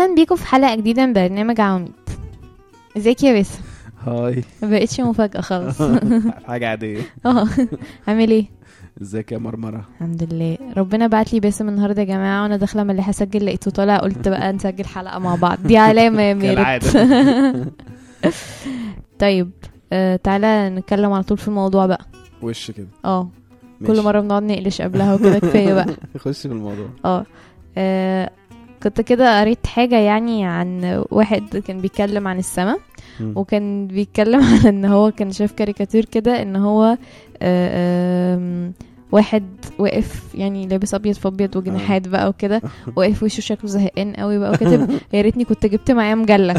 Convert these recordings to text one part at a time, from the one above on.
اهلا بيكم في حلقه جديده من برنامج عواميد ازيك يا باسم هاي ما بقتش مفاجاه خالص حاجة عادية اه عامل ايه ازيك يا مرمرة الحمد لله ربنا بعت لي باسم النهارده يا جماعه وانا داخله من اللي هسجل لقيته طالع قلت بقى نسجل حلقه مع بعض دي علامه يا ميرت كالعادة طيب آه تعالى نتكلم على طول في الموضوع بقى وش كده اه ماشي. كل مره بنقعد نقلش قبلها وكده كفايه بقى خش في الموضوع اه آه، كنت كده قريت حاجة يعني عن واحد كان بيتكلم عن السماء مم. وكان بيتكلم عن ان هو كان شاف كاريكاتير كده ان هو آه، آم، واحد واقف يعني لابس ابيض في ابيض وجناحات بقى وكده واقف وشه شكله زهقان قوي بقى وكاتب يا ريتني كنت جبت معايا مجله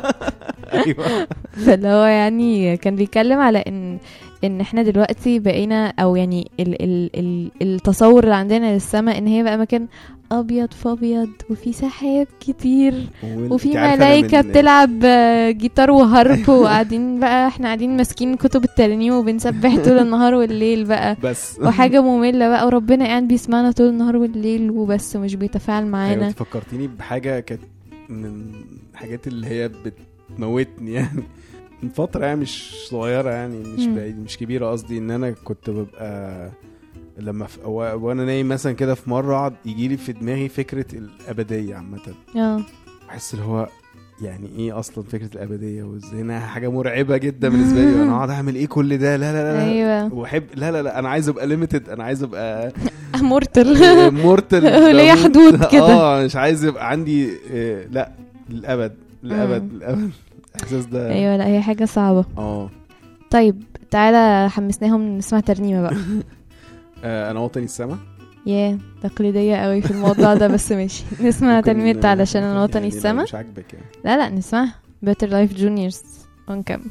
ايوه فاللي هو يعني كان بيتكلم على ان ان احنا دلوقتي بقينا او يعني ال ال ال التصور اللي عندنا للسماء ان هي بقى مكان ابيض في ابيض وفي سحاب كتير وال- وفي انت عارفة أنا ملايكه من- بتلعب آه، جيتار وهارب وقاعدين بقى احنا قاعدين ماسكين كتب الترنيم وبنسبح طول النهار والليل بقى بس وحاجه ممله بقى وربنا قاعد بيسمعنا طول النهار والليل وبس مش بيتفاعل ايوه معانا انت فكرتيني بحاجة كانت من الحاجات اللي هي بتموتني يعني من فترة يعني مش صغيرة يعني مش مم. بعيد مش كبيرة قصدي ان انا كنت ببقى لما في و- وانا نايم مثلا كده في مرة اقعد يجيلي في دماغي فكرة الأبدية عامة اه بحس اللي هو يعني ايه اصلا فكره الابديه وازاي انها حاجه مرعبه جدا بالنسبه لي وانا اقعد اعمل ايه كل ده لا لا لا, لا. ايوه واحب لا لا لا انا عايز ابقى ليميتد انا عايز ابقى مورتل مورتل ليا حدود كده. اه مش عايز يبقى عندي آه، لا للابد للابد مم. للابد الاحساس ده ايوه لا هي حاجه صعبه اه طيب تعالى حمسناهم نسمع ترنيمه بقى آه، انا وطني السما ياه تقليديه قوي في الموضوع ده بس ماشي نسمع ممكن- ترنيمه علشان انا وطني يعني لو السما مش عاجبك يعني لا لا نسمعها Better Life Juniors ونكمل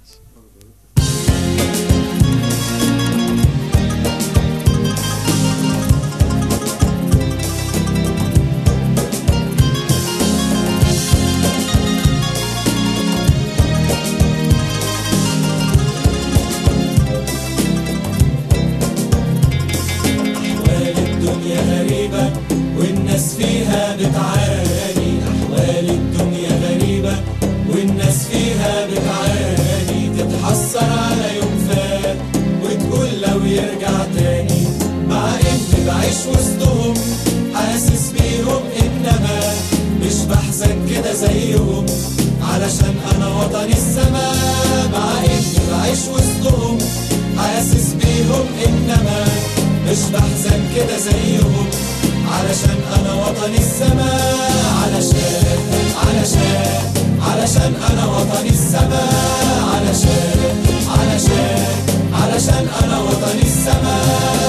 أحوال الدنيا غريبة والناس فيها بتعاني أحوال الدنيا غريبة والناس فيها بتعاني تتحسر على يوم فات وتقول لو يرجع تاني مع إني بعيش وسطهم حاسس بيهم إنما مش بحزن كده زيهم علشان أنا وطني السما مع إني بعيش وسطهم حاسس بيهم إنما مش بحزن كده زيهم علشان انا وطني السما علشان علشان علشان انا وطني السما علشان علشان علشان انا وطني السما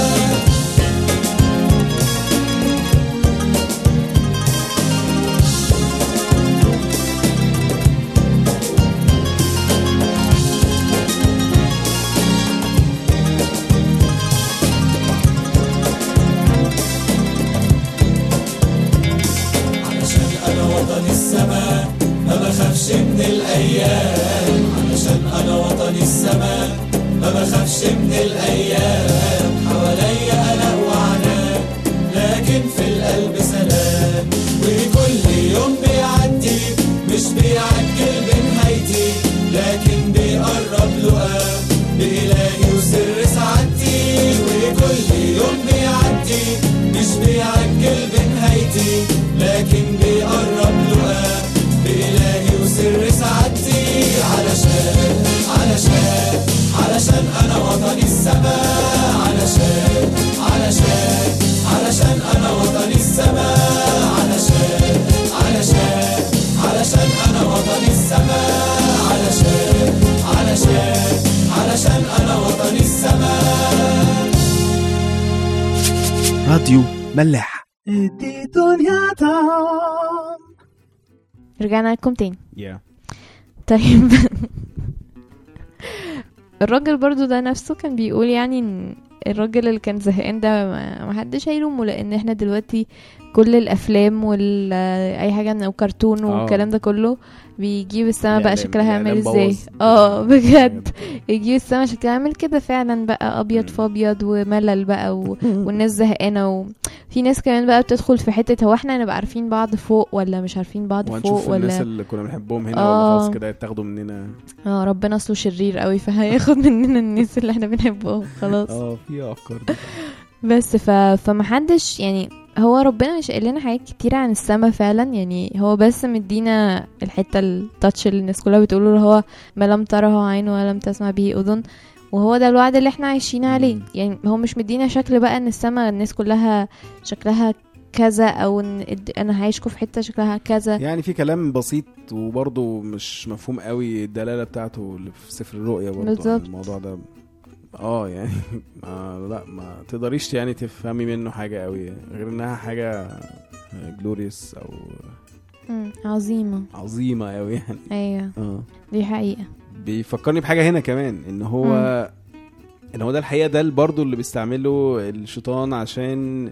علشان انا وطني السما ما بخافش من الايام علشان انا وطني السما ما بخافش من الايام حواليا قلق وعناء لكن في القلب سلام وكل يوم بيعدي مش بيعجل بنهايتي لكن بيقرب لقاه بإلهي وسر سعادتي وكل يوم بيعدي مش بيعجل بنهايتي لكن بيقرب لقاه بإلهي وسر سعادتي علشان علشان علشان أنا وطني السما علشان علشان علشان أنا وطني السما علشان علشان علشان أنا وطني السما علشان علشان علشان أنا وطني السما راديو ملاح رجعنا لكم تاني يا طيب الراجل برضو ده نفسه كان بيقول يعني ان الراجل اللي كان زهقان ده ما ما حدش هيلومه لان احنا دلوقتي كل الافلام وال اي حاجه من وكرتون آه. والكلام ده كله بيجيب السما بقى الإعلام- شكلها عامل الإعلام ازاي بوظ. اه بجد يجيب السما شكلها عامل كده فعلا بقى ابيض مم. في ابيض وملل بقى و... والناس زهقانه في ناس كمان بقى بتدخل في حته هو احنا نبقى عارفين بعض فوق ولا مش عارفين بعض وهنشوف فوق الناس ولا اللي كنا بنحبهم هنا آه. ولا خلاص كده يتاخدوا مننا اه ربنا اصله شرير قوي فهياخد مننا الناس اللي احنا بنحبهم خلاص اه في افكار دي بس ف... فمحدش يعني هو ربنا مش قايل لنا حاجات كتير عن السما فعلا يعني هو بس مدينا الحته التاتش اللي الناس كلها بتقوله اللي هو ما لم تره عين ولم تسمع به اذن وهو ده الوعد اللي احنا عايشين عليه مم. يعني هو مش مدينا شكل بقى ان السما الناس كلها شكلها كذا او ان الد- انا هعيشكوا في حته شكلها كذا يعني في كلام بسيط وبرضه مش مفهوم قوي الدلاله بتاعته اللي في سفر الرؤيا برضه عن بالظبط. الموضوع ده اه يعني ما لا ما تقدريش يعني تفهمي منه حاجه قوي غير انها حاجه جلوريوس او مم. عظيمه عظيمه قوي يعني ايوه اه دي حقيقه بيفكرني بحاجه هنا كمان ان هو ان هو ده الحقيقه ده برضه اللي بيستعمله الشيطان عشان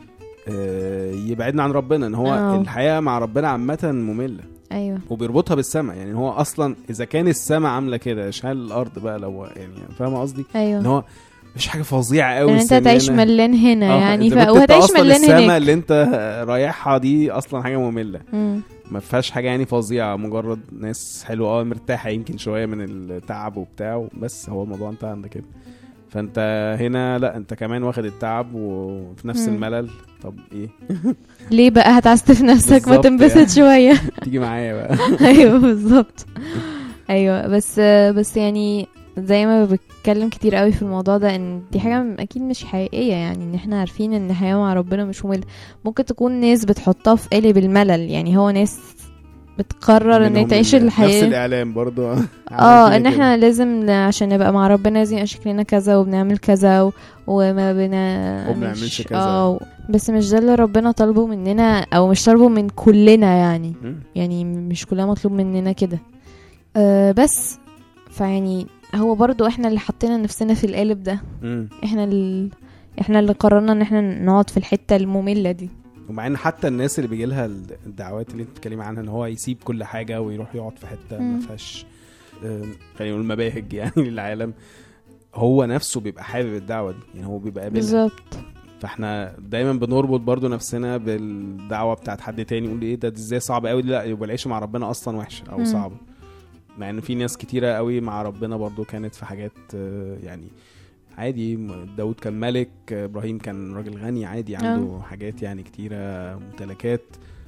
آه، يبعدنا عن ربنا ان هو آه. الحياه مع ربنا عامه ممله ايوه وبيربطها بالسماء يعني هو اصلا اذا كان السماء عامله كده اشحال الارض بقى لو يعني فاهم قصدي ان ايوه هو مش حاجه فظيعه قوي ان انت تعيش ملان هنا يعني ف... وهتعيش وهتعيش ملان السماء هناك اللي انت رايحها دي اصلا حاجه ممله مم. ما فيهاش حاجه يعني فظيعه مجرد ناس حلوه اه مرتاحه يمكن شويه من التعب وبتاع بس هو الموضوع انتهى عند كده فانت هنا لا انت كمان واخد التعب وفي نفس مم. الملل طب ايه ليه بقى هتعستف نفسك ما بالظبط تنبسط يعني. شويه تيجي معايا بقى ايوه بالظبط ايوه بس بس يعني زي ما بتكلم كتير قوي في الموضوع ده ان دي حاجه م- اكيد مش حقيقيه يعني ان احنا عارفين ان الحياه مع ربنا مش ممله ممكن تكون ناس بتحطها في قالب الملل يعني هو ناس بتقرر ان هي منهم تعيش ال- نفس الحياه الاعلام برضو عمل اه فينا ان كده. احنا لازم ن- عشان نبقى مع ربنا لازم يبقى شكلنا كذا وبنعمل كذا و... وما بنا وبنعملش كذا. اه بس مش ده اللي ربنا طالبه مننا او مش طالبه من كلنا يعني مم. يعني مش كلها مطلوب مننا كده أه بس فيعني هو برضو احنا اللي حطينا نفسنا في القالب ده مم. احنا ال... احنا اللي قررنا ان احنا نقعد في الحتة المملة دي ومع ان حتى الناس اللي بيجي لها الدعوات اللي انت بتتكلمي عنها ان هو يسيب كل حاجه ويروح يقعد في حته ما مم. فيهاش آم، خلينا نقول مباهج يعني للعالم هو نفسه بيبقى حابب الدعوه دي يعني هو بيبقى قابلها بالظبط فاحنا دايما بنربط برضو نفسنا بالدعوه بتاعت حد تاني يقول ايه ده دي ازاي صعب قوي لا يبقى العيش مع ربنا اصلا وحشه او مم. صعبه مع ان في ناس كتيره قوي مع ربنا برضو كانت في حاجات آه، يعني عادي م- داود كان ملك آه، ابراهيم كان راجل غني عادي عنده حاجات يعني كتيره ممتلكات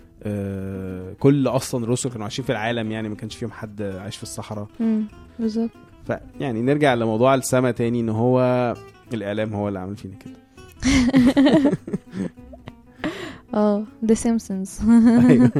آه، كل اصلا الرسل كانوا عايشين في العالم يعني ما كانش فيهم حد عايش في الصحراء مم. بالظبط فيعني نرجع لموضوع السما تاني ان هو الاعلام هو اللي عامل فينا كده اه ذا سيمبسونز أيوة.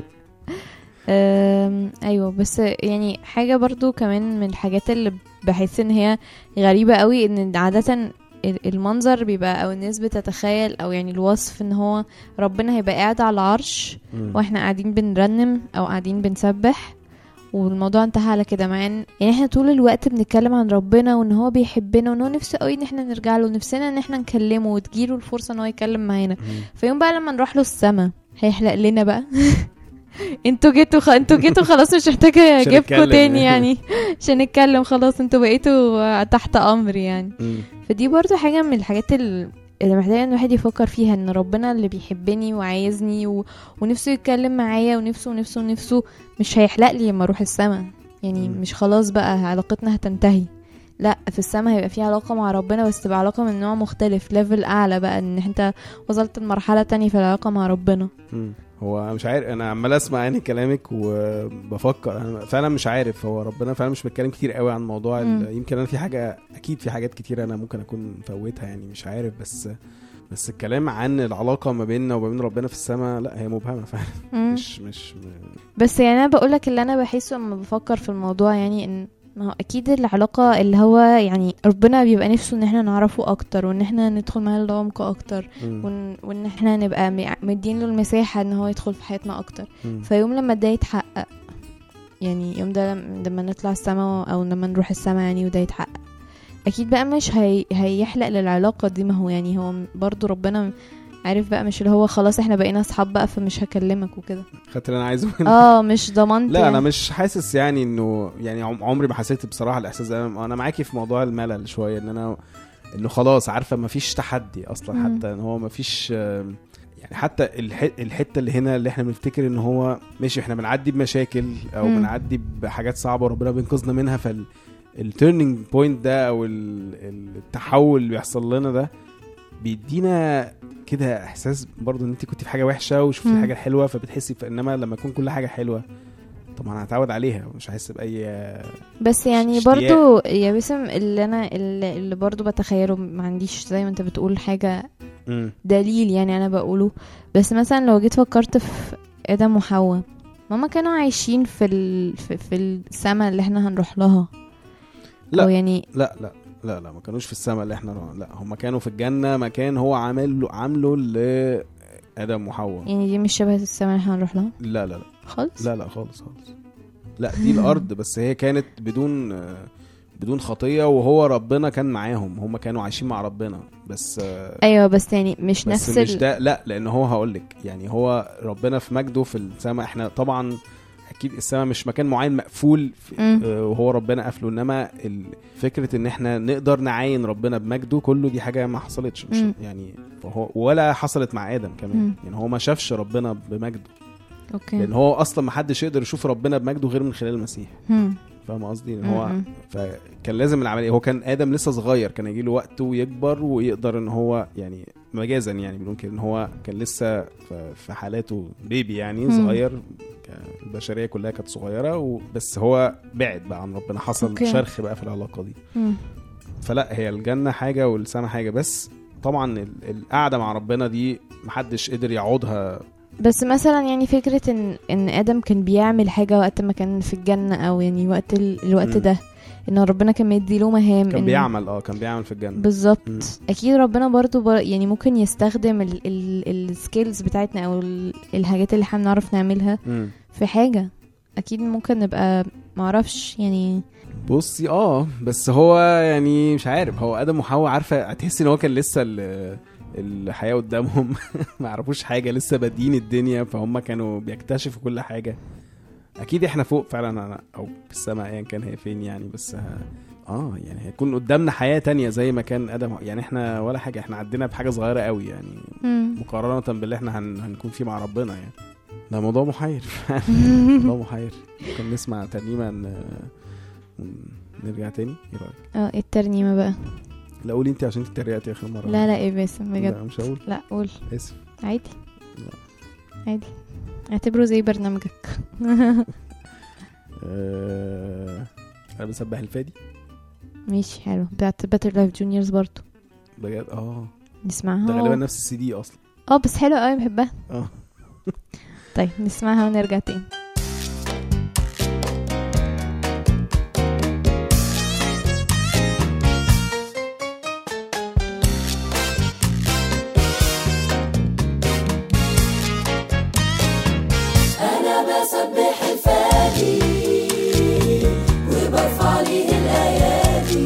أم، ايوه بس يعني حاجه برضو كمان من الحاجات اللي بحس ان هي غريبه قوي ان عاده ال- المنظر بيبقى او الناس بتتخيل او يعني الوصف ان هو ربنا هيبقى قاعد على العرش مم. واحنا قاعدين بنرنم او قاعدين بنسبح والموضوع انتهى على كده مع ان يعني احنا طول الوقت بنتكلم عن ربنا وان هو بيحبنا وان هو نفسه قوي ان احنا نرجع له ونفسنا ان احنا نكلمه وتجيله الفرصه ان هو يتكلم معانا مم. فيوم بقى لما نروح له السما هيحلق لنا بقى انتوا جيتوا خ... انتوا جيتوا خلاص مش محتاجه عشان اجيبكم نتكلم تاني يعني. يعني عشان نتكلم خلاص انتوا بقيتوا تحت امر يعني مم. فدي برضو حاجه من الحاجات ال- اللي محتاجه ان الواحد يفكر فيها ان ربنا اللي بيحبني وعايزني و... ونفسه يتكلم معايا ونفسه ونفسه ونفسه مش هيحلق لي لما اروح السما يعني مم. مش خلاص بقى علاقتنا هتنتهي لا في السما هيبقى في علاقة مع ربنا بس تبقى علاقة من نوع مختلف ليفل أعلى بقى إن أنت وصلت لمرحلة تانية في العلاقة مع ربنا مم. هو مش عارف انا عمال اسمع يعني كلامك وبفكر انا فعلا مش عارف هو ربنا فعلا مش بيتكلم كتير قوي عن موضوع ال- مم. يمكن انا في حاجه اكيد في حاجات كتير انا ممكن اكون مفوتها يعني مش عارف بس بس الكلام عن العلاقه ما بيننا وما بين ربنا في السماء لا هي مبهمه فعلا مم. مش مش م- بس يعني انا بقولك اللي انا بحسه لما بفكر في الموضوع يعني ان ما هو اكيد العلاقة اللي هو يعني ربنا بيبقى نفسه ان احنا نعرفه اكتر وان احنا ندخل معاه العمق اكتر مم. وان, وان احنا نبقى م- مدين له المساحة ان هو يدخل في حياتنا اكتر مم. فيوم لما ده يتحقق يعني يوم ده لم- لما نطلع السما او لما نروح السما يعني وده يتحقق اكيد بقى مش هي... هيحلق للعلاقة دي ما هو يعني هو برضو ربنا عارف بقى مش اللي هو خلاص احنا بقينا اصحاب بقى فمش هكلمك وكده خدت اللي انا عايزه اه مش ضمنت لا يعني. انا مش حاسس يعني انه يعني عم- عمري ما حسيت بصراحه الاحساس ده انا معاكي في موضوع الملل شويه ان انا انه خلاص عارفه ما فيش تحدي اصلا مم. حتى ان هو ما فيش يعني حتى الح... الحته اللي هنا اللي احنا بنفتكر ان هو ماشي احنا بنعدي بمشاكل او مم. بنعدي بحاجات صعبه وربنا بينقذنا منها فال التيرنينج بوينت ده او ال- ال- التحول اللي بيحصل لنا ده بيدينا كده احساس برضه ان انت كنت في حاجه وحشه وشفتي مم. حاجه حلوه فبتحسي انما لما يكون كل حاجه حلوه طبعا هتعود عليها ومش هحس باي بس يعني اشتياق. برضو يا باسم اللي انا اللي اللي برضو بتخيله ما عنديش زي ما انت بتقول حاجة مم. دليل يعني انا بقوله بس مثلا لو جيت فكرت في ادم وحواء ماما كانوا عايشين في ال... في, في السماء اللي احنا هنروح لها لا. او يعني لا لا لا لا ما كانوش في السماء اللي احنا لا هم كانوا في الجنه مكان هو عامل له عامله لادم وحواء يعني دي مش شبه السماء اللي احنا هنروح لها لا لا لا خالص لا لا خالص خالص لا دي الارض بس هي كانت بدون بدون خطيه وهو ربنا كان معاهم هم كانوا عايشين مع ربنا بس ايوه بس يعني مش بس نفس مش ال... ده لا لان هو هقول لك يعني هو ربنا في مجده في السماء احنا طبعا اكيد السماء مش مكان معين مقفول في- مم. آه، وهو ربنا قافله انما ال- فكره ان احنا نقدر نعاين ربنا بمجده كله دي حاجه ما حصلتش مش مم. يعني فهو ولا حصلت مع ادم كمان مم. يعني هو ما شافش ربنا بمجده اوكي لان هو اصلا ما حدش يقدر يشوف ربنا بمجده غير من خلال المسيح مم. فاهم قصدي ان هو مم. فكان لازم العمليه هو كان ادم لسه صغير كان يجي له وقت ويكبر ويقدر ان هو يعني مجازا يعني بنقول كده ان هو كان لسه ف- في حالاته بيبي يعني مم. صغير ك- البشريه كلها كانت صغيره و- بس هو بعد بقى عن ربنا حصل أوكي. شرخ بقى في العلاقه دي مم. فلا هي الجنه حاجه والسما حاجه بس طبعا ال- القعده مع ربنا دي محدش قدر يعودها بس مثلا يعني فكرة ان ان ادم كان بيعمل حاجة وقت ما كان في الجنة او يعني وقت ال... الوقت مم. ده ان ربنا كان مديله مهام كان إن- بيعمل اه كان بيعمل في الجنه مم. بالظبط اكيد ربنا برضو بر... يعني ممكن يستخدم السكيلز بتاعتنا او ال... الحاجات اللي احنا بنعرف نعملها مم. في حاجة اكيد ممكن نبقى معرفش يعني بصي اه بس هو يعني مش عارف هو ادم وحواء عارفه هتحس ان هو كان لسه ال- الحياه قدامهم ما يعرفوش حاجه لسه بادئين الدنيا فهم كانوا بيكتشفوا كل حاجه اكيد احنا فوق فعلا او في السماء ايا كان هي فين يعني بس ه- اه يعني هيكون قدامنا حياه تانية زي ما كان ادم يعني احنا ولا حاجه احنا عدينا بحاجه صغيره قوي يعني مم. مقارنه باللي احنا هن... هنكون فيه مع ربنا يعني ده موضوع محير موضوع محير ممكن نسمع ترنيمه ن... ونرجع تاني ايه رايك اه إيه الترنيمة بقى لا قولي انت عشان انت اتريقتي اخر مره لا لا ايه باسم بجد لا مش هقول لا قول اسف عادي لا. عادي اعتبره زي برنامجك آه... انا بسبح الفادي ماشي حلو بتاعت باتر لايف جونيورز برضو بجد اه نسمعها ده غالبا نفس السي دي اصلا اه بس حلوة قوي بحبها اه طيب نسمعها ونرجع تاني أنا بسبح الفادي وبرفع ليه الأيادي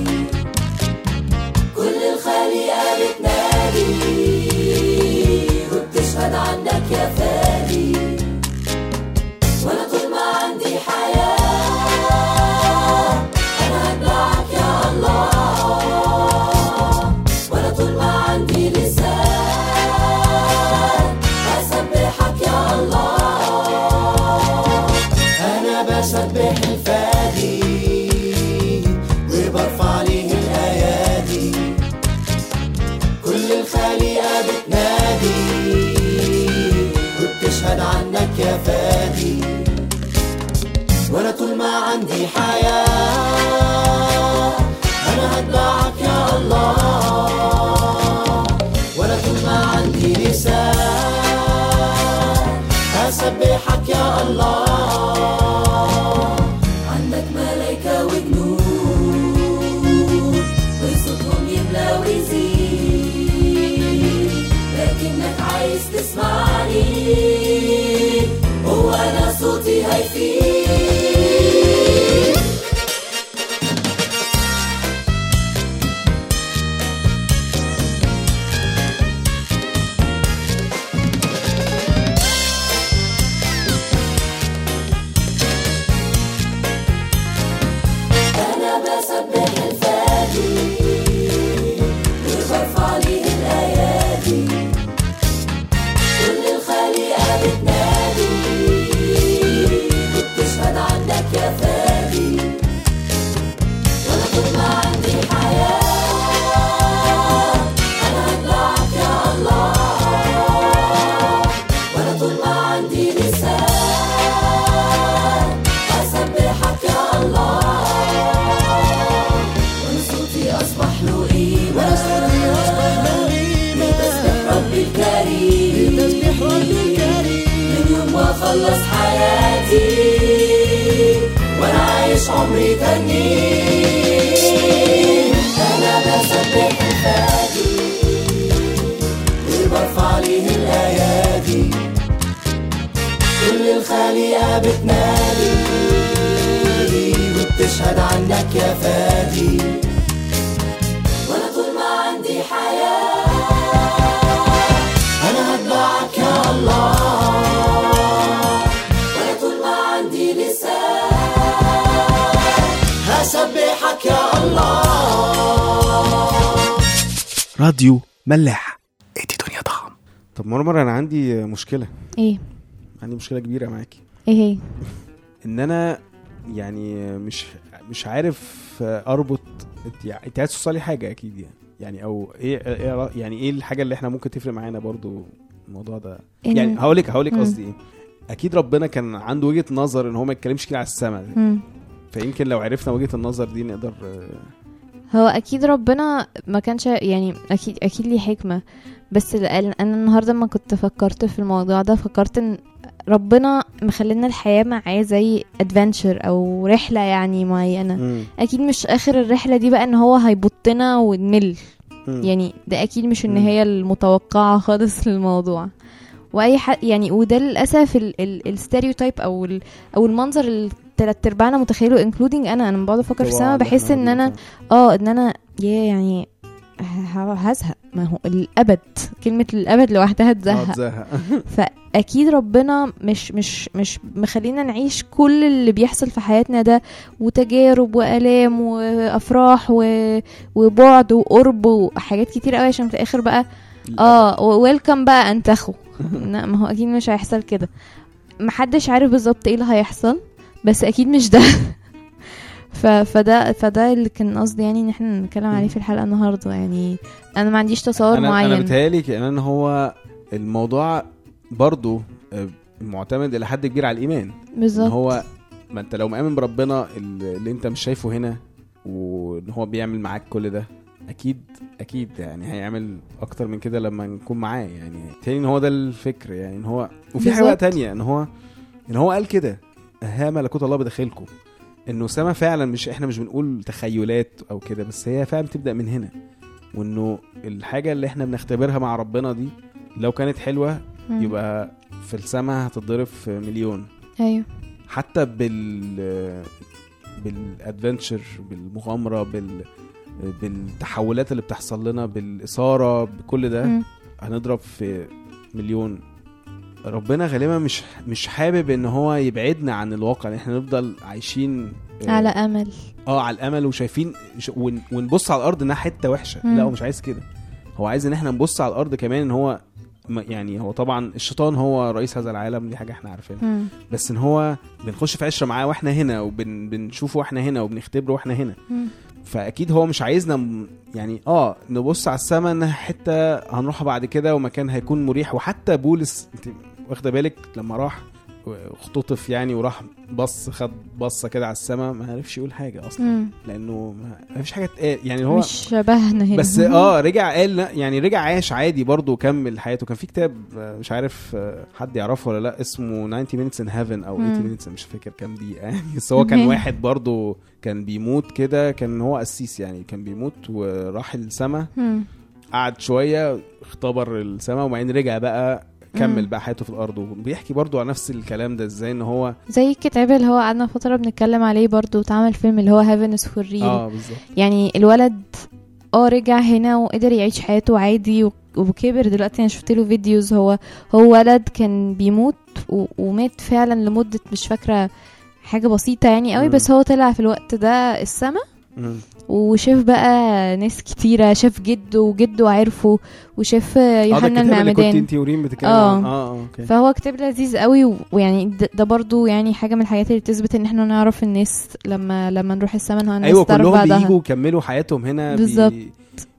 كل الخليقة بتنادي وبتشهد عنك يا فادي وأنا طول ما عندي حياة أنا هتبعك يا الله وأنا طول ما عندي لسان أسبحك يا الله أنا بسبح الفادي وبرفع ليه الأيادي كل الخليقة بتنادي وبتشهد عنك يا فادي وأنا طول ما عندي حياة أنا هتبعك يا الله وأنا طول ما عندي لسان أسبحك يا الله عندك ملايكة وجنود وصوتهم يملى ويزيد لكنك عايز تسمعني هو أنا صوتي هيفيد محلوقين ونصرتي أصبح مريمة بتسبح ربي الكريم بتسبح ربي الكريم من يوم ما خلص حياتي وانا عايش عمري تاني انا بسبح الفادي وبرفع عليه الايادي كل الخليقه بتنادي وبتشهد عنك يا فادي وانا طول ما عندي حياه انا هتبعك يا الله وانا طول ما عندي لسان هسبحك يا الله راديو ملاح ادي دنيا ضخم طب مرمر انا عندي مشكله ايه عندي مشكله كبيره معاكي ايه هي ان انا يعني مش مش عارف اربط انت انت عايز توصلي حاجه اكيد يعني يعني او ايه إيه- يعني ايه الحاجه اللي احنا ممكن تفرق معانا برضو الموضوع ده إن- يعني هقول لك هقول لك مم. قصدي ايه اكيد ربنا كان عنده وجهه نظر ان هو ما يتكلمش كده على السماء مم. فيمكن لو عرفنا وجهه النظر دي نقدر آه، هو اكيد ربنا ما كانش يعني اكيد اكيد ليه حكمه بس ال- انا النهارده لما كنت فكرت في الموضوع ده فكرت ان ربنا مخلينا الحياه معاه زي ادفنتشر او رحله يعني معينه مم. اكيد مش اخر الرحله دي بقى ان هو هيبطنا ونمل مم. يعني ده اكيد مش مم. النهايه المتوقعه خالص للموضوع واي حد يعني وده للاسف الستيريوتايب او ال او المنظر اللي تلات ارباعنا متخيله انكلودينج انا انا لما بقعد افكر في طبعاً السما ده بحس إحنا ان انا موجودين اه ان انا يا يعني ه- هزهق ما هو الابد كلمه الابد لوحدها فعلاً. آه، تزهق تزهق فاكيد ربنا مش مش مش مخلينا نعيش كل اللي بيحصل في حياتنا ده وتجارب والام وافراح و... وبعد وقرب وحاجات كتير قوي عشان في الاخر بقى اه ويلكم بقى انتخوا لا ما هو اكيد مش هيحصل كده محدش عارف بالظبط ايه اللي هيحصل بس اكيد مش ده ف... فده فده اللي كان قصدي يعني ان احنا نتكلم عليه في الحلقه النهارده يعني انا ما عنديش تصور انا معين انا بيتهيألي كمان هو الموضوع برضو آه، معتمد الى حد كبير على الايمان ان بالظبط هو ما انت لو مآمن بربنا اللي اللي انت مش شايفه هنا وان هو بيعمل معاك كل ده اكيد اكيد يعني هيعمل اكتر من كده لما نكون معاه يعني تاني ان هو ده الفكر يعني ان هو وفي حاجه بقى بالظبط. تانية ان هو ان هو قال كده ها ملكوت الله بداخلكم انه سما فعلا مش احنا مش بنقول تخيلات او كده بس هي فعلا بتبدا من هنا وانه الحاجه اللي احنا بنختبرها مع ربنا دي لو كانت حلوه مم. يبقى في السما هتتضرب في مليون ايوه حتى بال بالادفنتشر بالمغامره بال بالتحولات اللي بتحصل لنا بالاثاره بكل ده مم. هنضرب في مليون ربنا غالبا مش مش حابب ان هو يبعدنا عن الواقع ان احنا نفضل عايشين آه، على امل اه على الامل وشايفين ش- ون- ونبص على الارض انها حته وحشه مم. لا هو مش عايز كده هو عايز ان احنا نبص على الارض كمان ان هو ما- يعني هو طبعا الشيطان هو رئيس هذا العالم دي حاجه احنا عارفينها مم. بس ان هو بنخش في عشره معاه واحنا هنا وبنشوفه واحنا هنا وبنختبره واحنا هنا مم. فاكيد هو مش عايزنا م- يعني اه نبص على السماء انها حته هنروحها بعد كده ومكان هيكون مريح وحتى بولس انت واخده بالك لما راح اختطف يعني وراح بص خد بصه كده على السماء ما عرفش يقول حاجه اصلا مم. لانه ما ما فيش حاجه تقال يعني هو مش شبهنا هنا بس اه رجع قال لا، يعني رجع عاش عادي برضه وكمل حياته كان في كتاب آه، مش عارف آه، حد يعرفه ولا لا اسمه 90 minutes in heaven او 80 مم. minutes مش فاكر كام دقيقه يعني بس هو كان مهم. واحد برضه كان بيموت كده كان هو قسيس يعني كان بيموت وراح السما مم. قعد شويه اختبر السما وبعدين رجع بقى كمل مم. بقى حياته في الارض وبيحكي برضه على نفس الكلام ده ازاي ان هو زي الكتاب اللي هو قعدنا فترة بنتكلم عليه برضو اتعمل فيلم اللي هو هافنس فور ريل اه بالظبط يعني الولد اه رجع هنا وقدر يعيش حياته عادي و- وكبر دلوقتي انا شفت له فيديوز هو هو ولد كان بيموت و- ومات فعلا لمدة مش فاكرة حاجة بسيطة يعني قوي مم. بس هو طلع في الوقت ده السما مم. وشاف بقى ناس كتيرة شاف جده وجده عرفه وشاف اه ده يوحنا الكتاب اللي كنت المعمدان انت وريم بتتكلم آه. عنه. اه اه اوكي فهو كتاب لذيذ قوي و- ويعني ده, ده برضو يعني حاجة من الحاجات اللي بتثبت ان احنا نعرف الناس لما لما نروح السما ان هو الناس ايوه تعرف كلهم بعدها بييجوا يكملوا حياتهم هنا بالظبط. بي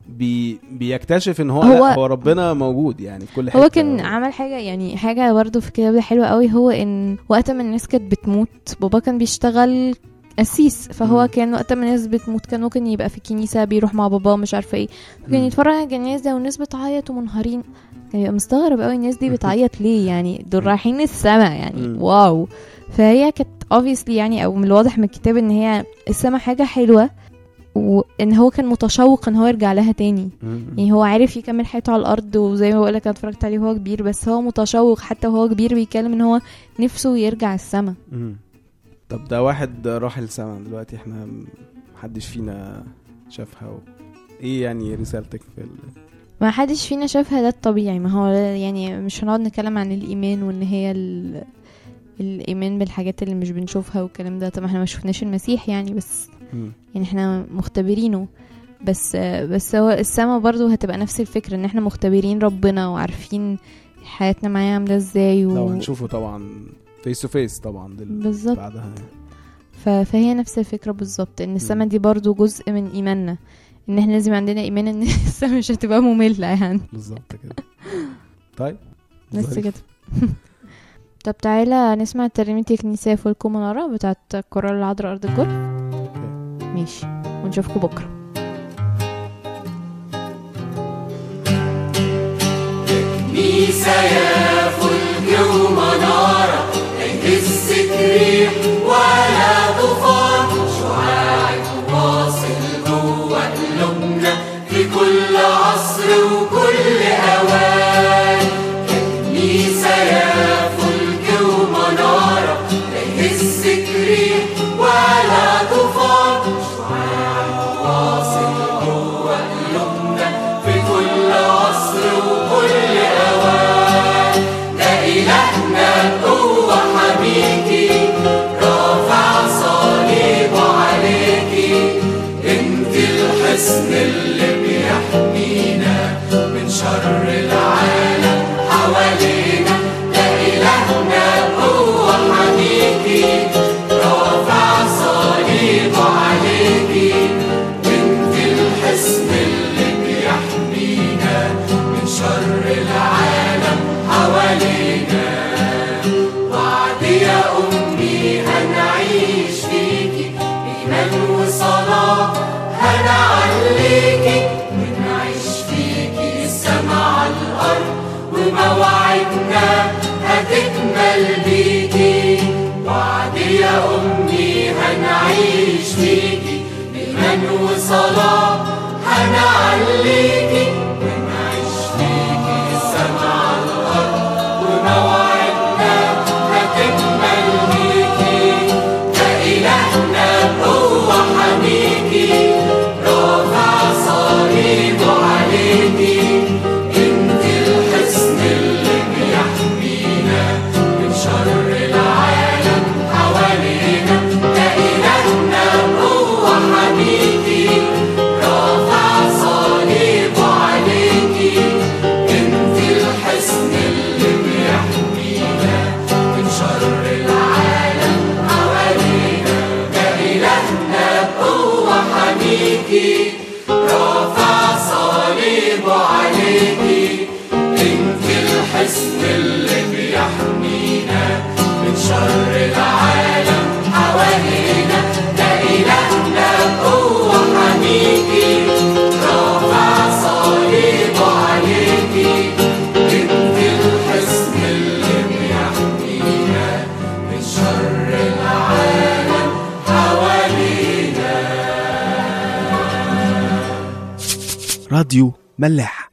بي بيكتشف ان هو هو- هو, لا هو ربنا موجود يعني في كل حته هو كان عمل حاجة يعني حاجة برضو في الكتاب ده حلوة قوي هو ان وقت ما الناس كانت بتموت بابا كان بيشتغل قسيس فهو مم. كان وقت ما الناس بتموت كان ممكن يبقى في الكنيسه بيروح مع باباه مش عارفه ايه كان مم. يتفرج على الجنازه والناس بتعيط ومنهارين كان يبقى مستغرب قوي الناس دي بتعيط ليه يعني دول رايحين السما يعني مم. واو فهي كانت obviously يعني او من الواضح من الكتاب ان هي السما حاجه حلوه وان هو كان متشوق ان هو يرجع لها تاني مم. يعني هو عارف يكمل حياته على الارض وزي ما بقولك انا اتفرجت عليه وهو كبير بس هو متشوق حتى وهو كبير بيتكلم ان هو نفسه يرجع السما مم. طب ده واحد راح السما دلوقتي احنا محدش فينا شافها و... ايه يعني رسالتك في ال... ما حدش فينا شافها ده الطبيعي ما هو يعني مش هنقعد نتكلم عن الايمان وان هي ال... الايمان بالحاجات اللي مش بنشوفها والكلام ده طبعا احنا ما شفناش المسيح يعني بس مم. يعني احنا مختبرينه بس بس هو السما برضو هتبقى نفس الفكرة ان احنا مختبرين ربنا وعارفين حياتنا معاه عاملة ازاي و... لو هنشوفه طبعا فيس تو فيس طبعا دل... بالظبط بعدها يعني. ف... فهي نفس الفكرة بالظبط ان السما مم. دي برضو جزء من ايماننا ان احنا لازم عندنا ايمان ان السما مش هتبقى مملة يعني بالظبط كده طيب بس ظريف. كده طب تعالى نسمع ترنيمة يا كنيسة فوق منارة بتاعت كورال العذراء أرض الجول ماشي ونشوفكم بكرة كنيسة يا فلك ومنارة لا يهزك ريح ولا طوفان شعاعك واصل جوه قلوبنا في كل عصر وكل أوان يا كنيسة يا فلك ومنارة لا يهزك ريح ولا طوفان شعاعك واصل جوه قلوبنا في كل عصر وكل أوان ده إلهنا بقوة حميكي رافع صليبه عليكي انت الحصن اللي بيحمينا من شر العالم حوالينا ده إلهنا بقوة حميكي رافع صليبه عليكي انت الحصن اللي بيحمينا من شر العالم حوالينا وعد يا أمي هنعيش فيكي إيمان وصلاة هنعليكي ونعيش فيكي السما على الأرض ومواعيدنا هتكمل بيكي وعد يا أمي هنعيش فيكي إيمان وصلاة هنعليكي ونعيش فيكي السما على الأرض ومواعيدنا هتكمل بيكي ده إلهنا بقوة حميكي رافع صليبه عليكي انت الحصن اللي بيحمينا من شر العالم حوالينا ده إلهنا بقوة حميكي رافع صليبه عليكي انت الحصن اللي بيحمينا من شر العالم حوالينا ده إلهنا بقوة حميكي رافع صليبه عليكي انت الحصن اللي بيحمينا من شر العالم حوالينا ده إلهنا بقوة حميكي رافع صليبه عليكي انت الحصن اللي بيحمينا من شر العالم حوالينا راديو ملاح